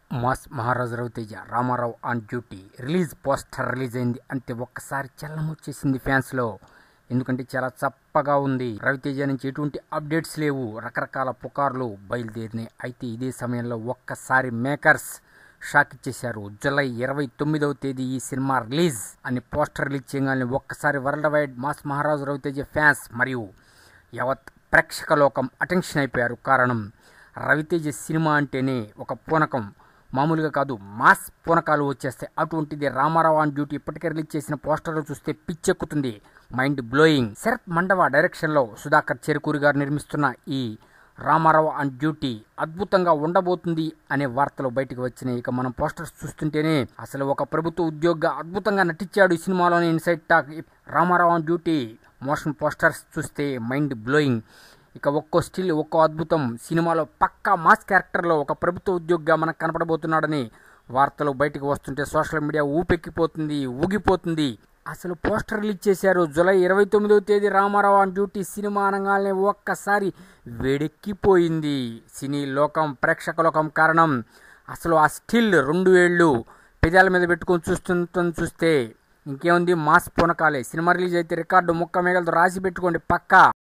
mass మహారాజు Ravi Teja Ramarao on duty release poster release అయింది అంతే ఒక్కసారి చల్లం వచ్చేసింది ఫ్యాన్స్లో ఎందుకంటే చాలా చప్పగా ఉంది రవితేజ నుంచి ఎటువంటి అప్డేట్స్ లేవు రకరకాల పుకార్లు బయలుదేరినాయి అయితే ఇదే సమయంలో ఒక్కసారి మేకర్స్ షాక్ ఇచ్చేశారు జూలై ఇరవై తొమ్మిదవ తేదీ ఈ సినిమా రిలీజ్ అని పోస్టర్ రిలీజ్ చేయగానే ఒక్కసారి వరల్డ్ వైడ్ మాస్ మహారాజు రవితేజ ఫ్యాన్స్ మరియు యావత్ ప్రేక్షక లోకం అటెన్షన్ అయిపోయారు కారణం రవితేజ సినిమా అంటేనే ఒక పూనకం మామూలుగా కాదు మాస్ పూనకాలు వచ్చేస్తాయి అటువంటిది రామారావు ఆన్ డ్యూటీ ఇప్పటికే రిలీజ్ చేసిన పోస్టర్లు చూస్తే పిచ్చెక్కుతుంది మైండ్ బ్లోయింగ్ శరత్ మండవ డైరెక్షన్లో సుధాకర్ చెరుకూరి గారు నిర్మిస్తున్న ఈ రామారావు ఆన్ డ్యూటీ అద్భుతంగా ఉండబోతుంది అనే వార్తలు బయటకు వచ్చినాయి ఇక మనం పోస్టర్స్ చూస్తుంటేనే అసలు ఒక ప్రభుత్వ ఉద్యోగిగా అద్భుతంగా నటించాడు ఈ సినిమాలోని inside talk Ramarao on duty motion posters చూస్తే మైండ్ బ్లోయింగ్ ఇక ఒక్కో స్టిల్ ఒక్కో అద్భుతం సినిమాలో పక్కా మాస్ క్యారెక్టర్లో ఒక ప్రభుత్వ ఉద్యోగిగా మనకు కనపడబోతున్నాడని వార్తలు బయటకు వస్తుంటే సోషల్ మీడియా ఊపెక్కిపోతుంది ఊగిపోతుంది అసలు పోస్టర్ రిలీజ్ చేశారు జూలై ఇరవై తొమ్మిదవ తేదీ రామారావు ఆన్ డ్యూటీ సినిమా అనగానే ఒక్కసారి వేడెక్కిపోయింది సినీ లోకం ప్రేక్షక లోకం కారణం అసలు ఆ స్టిల్ రెండు ఏళ్ళు పెదాల మీద పెట్టుకొని చూస్తుంటాం చూస్తే ఇంకేముంది మాస్ పూనకాలే సినిమా రిలీజ్ అయితే రికార్డు ముక్క మేఘలతో రాసి పెట్టుకోండి పక్కా